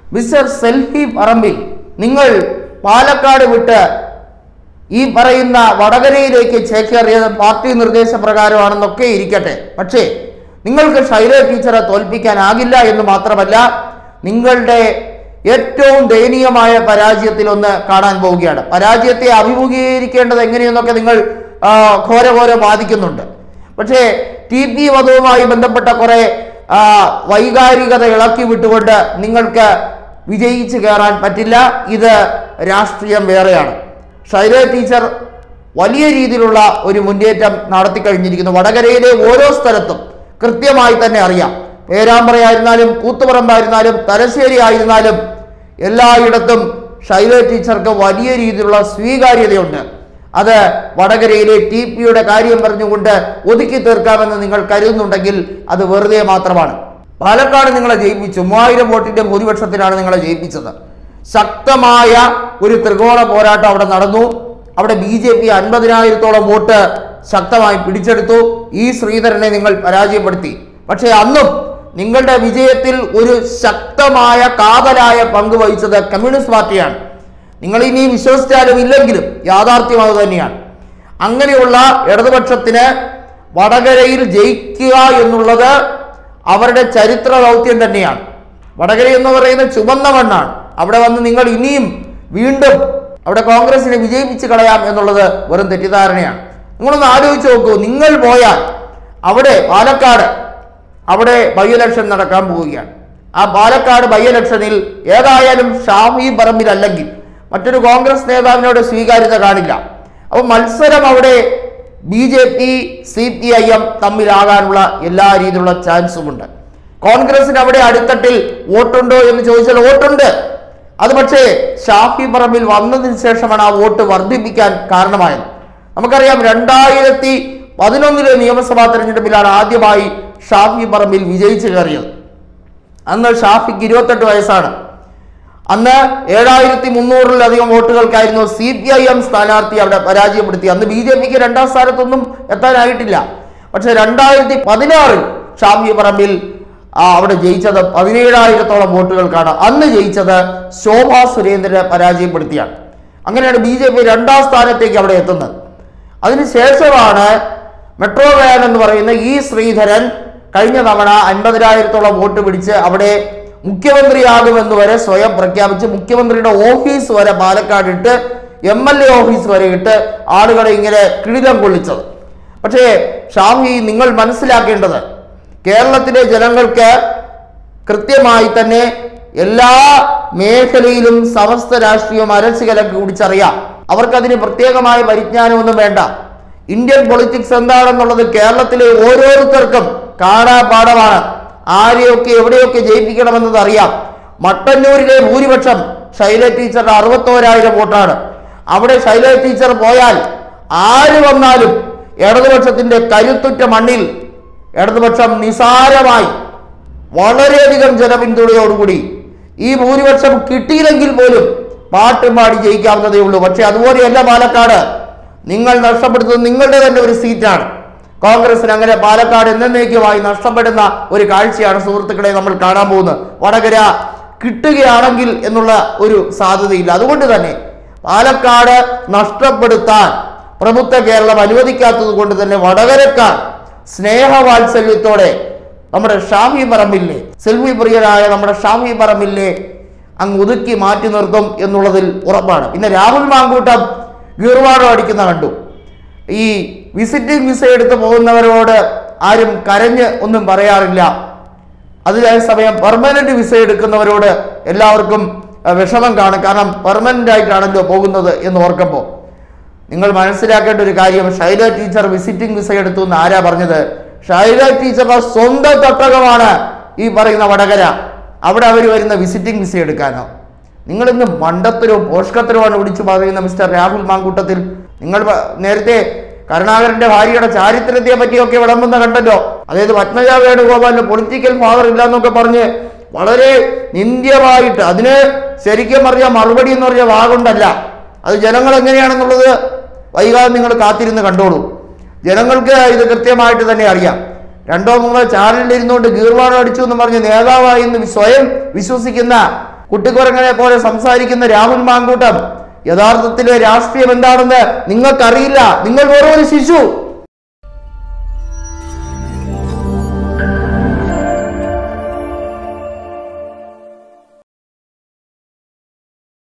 mister selfie പറമ്പിൽ നിങ്ങൾ പാലക്കാട് വിട്ട് ഈ പറയുന്ന വടകരയിലേക്ക് ചേക്കേറിയത് പാർട്ടി നിർദ്ദേശപ്രകാരമാണെന്നൊക്കെ ഇരിക്കട്ടെ പക്ഷേ നിങ്ങൾക്ക് ശൈല ടീച്ചറെ തോൽപ്പിക്കാനാകില്ല എന്ന് മാത്രമല്ല നിങ്ങളുടെ ഏറ്റവും ദയനീയമായ പരാജയത്തിൽ ഒന്ന് കാണാൻ പോവുകയാണ് പരാജയത്തെ അഭിമുഖീകരിക്കേണ്ടത് എങ്ങനെയെന്നൊക്കെ നിങ്ങൾ ആ, ഘോരഘോര ബാധിക്കുന്നുണ്ട് പക്ഷേ ടി പി വധവുമായി ബന്ധപ്പെട്ട കുറെ ആ, വൈകാരികത ഇളക്കി വിട്ടുകൊണ്ട് നിങ്ങൾക്ക് വിജയിച്ചു കയറാൻ പറ്റില്ല ഇത് രാഷ്ട്രീയം വേറെയാണ് ശൈല ടീച്ചർ വലിയ രീതിയിലുള്ള ഒരു മുന്നേറ്റം നടത്തി കഴിഞ്ഞിരിക്കുന്നു വടകരയിലെ ഓരോ സ്ഥലത്തും കൃത്യമായി തന്നെ അറിയാം പേരാമ്പ്രയായിരുന്നാലും കൂത്തുപറമ്പായിരുന്നാലും തലശ്ശേരി ആയിരുന്നാലും എല്ലായിടത്തും ശൈല ടീച്ചർക്ക് വലിയ രീതിയിലുള്ള സ്വീകാര്യതയുണ്ട് അത് വടകരയിലെ ടി പിയുടെ കാര്യം പറഞ്ഞുകൊണ്ട് ഒതുക്കി തീർക്കാമെന്ന് നിങ്ങൾ കരുതുന്നുണ്ടെങ്കിൽ അത് വെറുതെ മാത്രമാണ് പാലക്കാട് നിങ്ങളെ ജയിപ്പിച്ചു മൂവായിരം വോട്ടിന്റെ ഭൂരിപക്ഷത്തിലാണ് നിങ്ങളെ ജയിപ്പിച്ചത് ശക്തമായ ഒരു ത്രികോണ പോരാട്ടം അവിടെ നടന്നു അവിടെ ബി ജെ പി അൻപതിനായിരത്തോളം വോട്ട് ശക്തമായി പിടിച്ചെടുത്തു ഈ ശ്രീധരനെ നിങ്ങൾ പരാജയപ്പെടുത്തി പക്ഷേ അന്നും നിങ്ങളുടെ വിജയത്തിൽ ഒരു ശക്തമായ കാതലായ പങ്ക് വഹിച്ചത് കമ്മ്യൂണിസ്റ്റ് പാർട്ടിയാണ് നിങ്ങൾ ഇനി വിശ്വസിച്ചാലും ഇല്ലെങ്കിലും യാഥാർത്ഥ്യം അത് തന്നെയാണ് അങ്ങനെയുള്ള ഇടതുപക്ഷത്തിന് വടകരയിൽ ജയിക്കുക എന്നുള്ളത് അവരുടെ ചരിത്ര ദൗത്യം തന്നെയാണ് വടകര എന്ന് പറയുന്നത് ചുവന്ന മണ്ണാണ് അവിടെ വന്ന് നിങ്ങൾ ഇനിയും വീണ്ടും അവിടെ കോൺഗ്രസിനെ വിജയിപ്പിച്ച് കളയാം എന്നുള്ളത് വെറും തെറ്റിദ്ധാരണയാണ് നിങ്ങളൊന്ന് ആലോചിച്ച് നോക്കൂ നിങ്ങൾ പോയാൽ അവിടെ പാലക്കാട് അവിടെ ബൈ ഇലക്ഷൻ നടക്കാൻ പോവുകയാണ് ആ പാലക്കാട് ബൈ ഇലക്ഷനിൽ ഏതായാലും ഷാഫി പറമ്പിലല്ലെങ്കിൽ മറ്റൊരു കോൺഗ്രസ് നേതാവിനോട് സ്വീകാര്യത കാണില്ല അപ്പോൾ മത്സരം അവിടെ B J P C P I M തമ്മിലാകാനുള്ള എല്ലാ രീതിയിലുള്ള ചാൻസുമുണ്ട് കോൺഗ്രസിന് അവിടെ അടിത്തട്ടിൽ വോട്ടുണ്ടോ എന്ന് ചോദിച്ചാൽ വോട്ടുണ്ട് അത് പക്ഷേ ഷാഫി പറമ്പിൽ വന്നതിന് ശേഷമാണ് ആ വോട്ട് വർദ്ധിപ്പിക്കാൻ കാരണമായത് നമുക്കറിയാം രണ്ടായിരത്തി പതിനൊന്നിലെ നിയമസഭാ തെരഞ്ഞെടുപ്പിലാണ് ആദ്യമായി ഷാഫി പറമ്പിൽ വിജയിച്ചു കയറിയത് അന്ന് ഷാഫിക്ക് ഇരുപത്തെട്ട് വയസ്സാണ് അന്ന് ഏഴായിരത്തി മുന്നൂറിലധികം വോട്ടുകൾക്കായിരുന്നു സി പി ഐ എം സ്ഥാനാർത്ഥി അവിടെ പരാജയപ്പെടുത്തി അന്ന് ബി ജെ പിക്ക് രണ്ടാം സ്ഥാനത്തൊന്നും എത്താനായിട്ടില്ല പക്ഷെ രണ്ടായിരത്തി പതിനാറിൽ ഷാഫി പറമ്പിൽ ആ, അവിടെ ജയിച്ചത് പതിനേഴായിരത്തോളം വോട്ടുകൾക്കാണ് അന്ന് ജയിച്ചത് ശോഭാ സുരേന്ദ്രനെ പരാജയപ്പെടുത്തിയാണ് അങ്ങനെയാണ് ബി ജെ പി രണ്ടാം സ്ഥാനത്തേക്ക് അവിടെ എത്തുന്നത് അതിനുശേഷമാണ് മെട്രോ വാൻ എന്ന് പറയുന്ന ഈ ശ്രീധരൻ കഴിഞ്ഞ തവണ അൻപതിനായിരത്തോളം വോട്ട് പിടിച്ച് അവിടെ മുഖ്യമന്ത്രിയാകുമെന്ന് വരെ സ്വയം പ്രഖ്യാപിച്ച് മുഖ്യമന്ത്രിയുടെ ഓഫീസ് വരെ പാലക്കാട് ഇട്ട് എം എൽ എ ഓഫീസ് വരെ ഇട്ട് ആളുകളെ ഇങ്ങനെ കിടിലം കൊള്ളിച്ചത് പക്ഷേ ഷാഫി നിങ്ങൾ മനസ്സിലാക്കേണ്ടത് കേരളത്തിലെ ജനങ്ങൾക്ക് കൃത്യമായി തന്നെ എല്ലാ മേഖലയിലും സമസ്ത രാഷ്ട്രീയവും അരച്ചു കലക്കി കുടിച്ചറിയാം അവർക്കതിന് പ്രത്യേകമായ പരിജ്ഞാനമൊന്നും വേണ്ട ഇന്ത്യൻ പൊളിറ്റിക്സ് എന്താണെന്നുള്ളത് കേരളത്തിലെ ഓരോരുത്തർക്കും കാണാപാഠമാണ് ആരെയൊക്കെ എവിടെയൊക്കെ ജയിപ്പിക്കണമെന്നത് അറിയാം മട്ടന്നൂരിലെ ഭൂരിപക്ഷം ശൈല ടീച്ചറുടെ അറുപത്തോരായിരം വോട്ടാണ് അവിടെ ശൈല ടീച്ചർ പോയാൽ ആര് വന്നാലും ഇടതുപക്ഷത്തിന്റെ കരുത്തുറ്റ മണ്ണിൽ ഇടതുപക്ഷം നിസാരമായി വളരെയധികം ജനപിന്തുണയോടുകൂടി ഈ ഭൂരിപക്ഷം കിട്ടിയില്ലെങ്കിൽ പോലും പാട്ടും പാടി ജയിക്കാവുന്നതേ ഉള്ളൂ പക്ഷെ അതുപോലെയല്ല പാലക്കാട് നിങ്ങൾ നഷ്ടപ്പെടുത്തുന്നത് നിങ്ങളുടെ തന്നെ ഒരു സീറ്റാണ് കോൺഗ്രസിന് അങ്ങനെ പാലക്കാട് എന്നേക്കുമായി നഷ്ടപ്പെടുന്ന ഒരു കാഴ്ചയാണ് സുഹൃത്തുക്കളെ നമ്മൾ കാണാൻ പോകുന്നത് വടകര കിട്ടുകയാണെങ്കിൽ എന്നുള്ള ഒരു സാധ്യതയില്ല അതുകൊണ്ട് തന്നെ പാലക്കാട് നഷ്ടപ്പെടുത്താൻ പ്രബുദ്ധ കേരളം അനുവദിക്കാത്തത് കൊണ്ട് തന്നെ വടകരക്കാർ സ്നേഹവാത്സല്യത്തോടെ നമ്മുടെ ഷാഫി പറമ്പില്ലേ സെൽവി പ്രിയരായ നമ്മുടെ ഷാഫി പറമ്പില്ലേ അങ്ങ് ഒതുക്കി മാറ്റി നിർത്തും എന്നുള്ളതിൽ ഉറപ്പാണ് പിന്നെ രാഹുൽ മാങ്കൂട്ടം ഗീർവാടം അടിക്കുന്ന കണ്ടു ഈ വിസിറ്റിംഗ് വിസ എടുത്ത് പോകുന്നവരോട് ആരും കരഞ്ഞ് ഒന്നും പറയാറില്ല അതേ സമയം പെർമനന്റ് വിസ എടുക്കുന്നവരോട് എല്ലാവർക്കും അഹ്, വിഷമം കാണും കാരണം പെർമനന്റ് ആയിട്ടാണല്ലോ പോകുന്നത് എന്ന് ഓർക്കുമ്പോൾ നിങ്ങൾ മനസ്സിലാക്കേണ്ട ഒരു കാര്യം ഷൈല ടീച്ചർ വിസിറ്റിംഗ് വിസ എടുത്തു എന്ന് ആരാ പറഞ്ഞത് ഷൈല ടീച്ചറുടെ സ്വന്തം തട്ടകമാണ് ഈ പറയുന്ന വടകര അവിടെ അവർ വരുന്ന വിസിറ്റിംഗ് വിസ എടുക്കാനോ നിങ്ങൾ ഇന്ന് മണ്ടത്തരവും പോഷകത്തരവുമാണ് വിളിച്ചു പറയുന്ന മിസ്റ്റർ രാഹുൽ മാങ്കൂട്ടത്തിൽ നിങ്ങൾ പ- നേരത്തെ കരുണാകരന്റെ ഭാര്യയുടെ ചാരിത്രത്തെ പറ്റിയൊക്കെ വിളമ്പുന്ന കണ്ടല്ലോ അതായത് പത്മജ വേണുഗോപാലിന് പൊളിറ്റിക്കൽ ഫാദർ ഇല്ല എന്നൊക്കെ പറഞ്ഞ് വളരെ നിന്ദ്യമായിട്ട് അതിന് ശരിക്കും പറഞ്ഞ മറുപടി എന്ന് പറഞ്ഞ വാഗുണ്ടല്ല അത് ജനങ്ങൾ എങ്ങനെയാണെന്നുള്ളത് വൈകാതെ നിങ്ങൾ കാത്തിരുന്ന് കണ്ടോളൂ ജനങ്ങൾക്ക് ഇത് കൃത്യമായിട്ട് തന്നെ അറിയാം രണ്ടോ മൂന്നോ ചാനലിൽ ഇരുന്നുകൊണ്ട് ഗീർവാണം അടിച്ചു എന്ന് പറഞ്ഞ് നേതാവായി എന്ന് സ്വയം വിശ്വസിക്കുന്ന കുട്ടിക്കുരങ്ങനെ പോലെ സംസാരിക്കുന്ന രാഹുൽ മാങ്കൂട്ടം യഥാർത്ഥത്തിലെ രാഷ്ട്രീയം എന്താണെന്ന് നിങ്ങൾക്കറിയില്ല നിങ്ങൾ വെറും ഒരു ശിശു